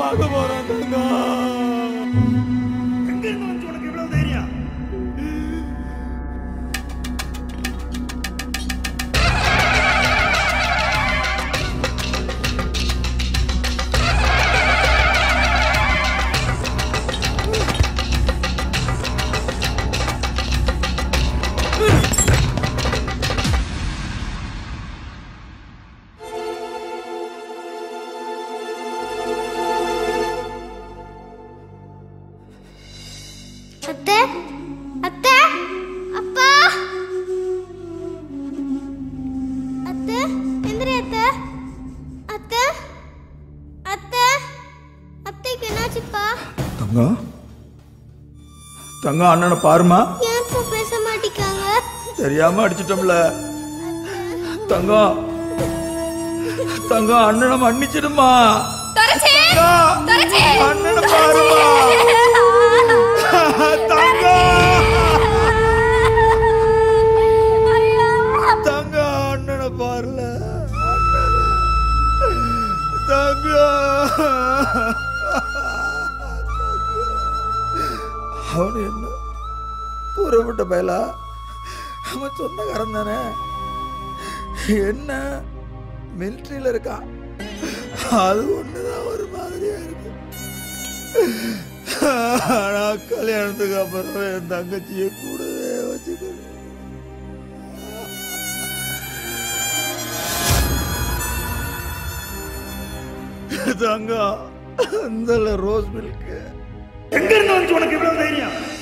பார்க்க போறேன் தங்கம் எங்க இருந்து வந்து உனக்கு இவ்வளவு தைரியம் அத்தை அத்தை அப்பா அத்தை எந்திரி அத்தை அத்தை அத்தை அத்தைக்கு என்னாச்சுப்பா தங்கம் தங்கம் அண்ணனை பாருமா ஏன் இப்போ பேச மாட்டிக்காங்க தெரியாம அடிச்சிட்டோம்ல தங்கம் தங்கம் அண்ணனை மன்னிச்சிடுமா தங்கம், அண்ணனை பாருமா தங்கம் தங்கம் அண்ணனை பாருல தங்கம் அவனு என்ன புறப்பட்ட பயலா அவன் சொந்தக்காரன் தானே என்ன மிலிட்ரியில் இருக்கான் அது ஒண்ணுதான் ஒரு மாதிரியா இருக்கு ஆனா கல்யாணத்துக்கு அப்புறம் என் தங்கச்சியை கூடவே வச்சுக்கணும் தங்கம் இந்த ரோஸ் மில்க் எங்க இருந்து வந்து உனக்கு இவ்வளவு தைரியம்